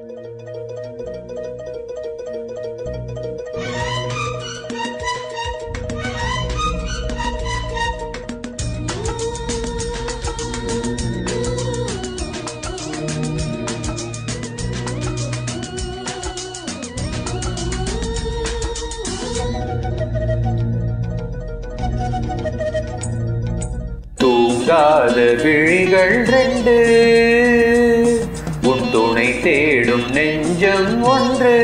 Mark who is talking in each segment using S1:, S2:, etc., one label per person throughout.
S1: தூங்காத விழிகள் ரெண்டு உன் துணை தேடும் நெஞ்சம் ஒன்று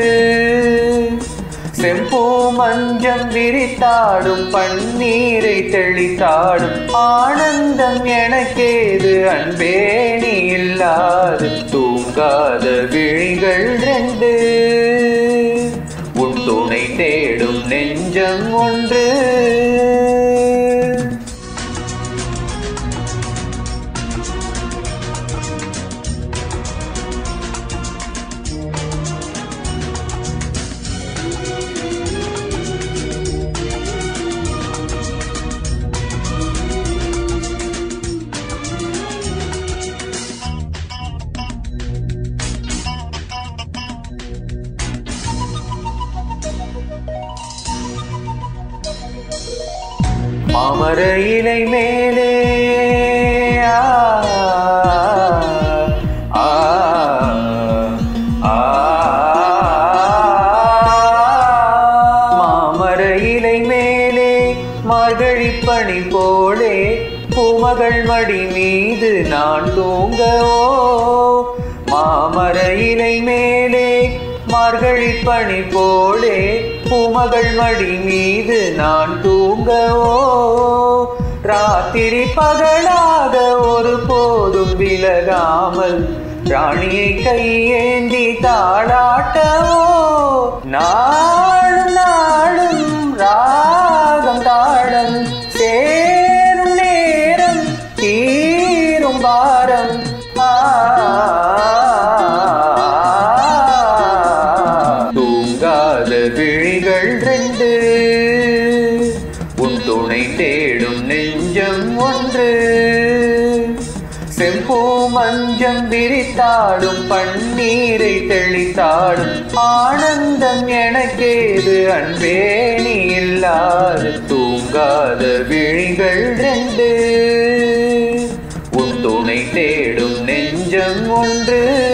S1: செம்பூ மஞ்சம் விரித்தாடும் பன்னீரை தெளித்தாடும் ஆனந்தம் எனக்கேது அன்பே நீ இல்லாது தூங்காத விழிகள் ரெண்டு உன் துணை தேடும் நெஞ்சம் ஒன்று மாமர இலை மேலே ஆ, ஆ, ஆ, மாமர இலை மேலே மார்கழி பனி போலே பூமகள் மடி மீது நான் தூங்கவோ மாமர இலை மேலே மார்கழி பனி போலே பூமகள் மடி மீது நான் தூங்கவோ ராத்திரி பகலாக ஒரு போதும் விலகாமல் ராணியை கையேந்தி தாளாட்டவோ நாளும் நாளும் ராகம் தாளம் சேரும் நேரம் தீரும் பாரம் ஆ தூங்காத விழிகள் ரெண்டு உன் துணை தேடும் நெஞ்சம் ஒன்று செம்பூ மஞ்சம் விரித்தாடும் பன்னீரை தெளித்தாடும் ஆனந்தம் எனக்கேது அன்பே நீ இல்லாது தூங்காத விழிகள் ரெண்டு உன் துணை தேடும் நெஞ்சம் ஒன்று